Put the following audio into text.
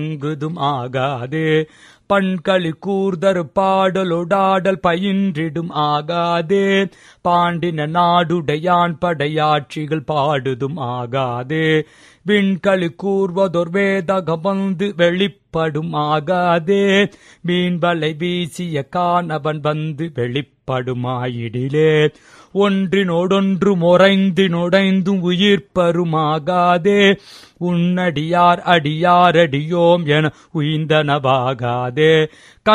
பங்குதும் ஆகாதே பண்களி கூர்தரு பாடலொடாடல் பயின்றிடும் ஆகாதே பாண்டின நாடுடையான் படையாட்சிகள் பாடுதும் ஆகாதே விண்களி கூர்வதொர் வேதகம் வந்து வெளிப்படும் ஆகாதே மீன்வலை வீசிய காணவன் வந்து வெளிப்படுமாயிடிலே ஒன்றினோடொன்று முறைந்து நுடைந்தும் உயிர்ப்பருமாகாதே உன்னடியார் அடியார் அடியோம் என உய்ந்தனவாகாதே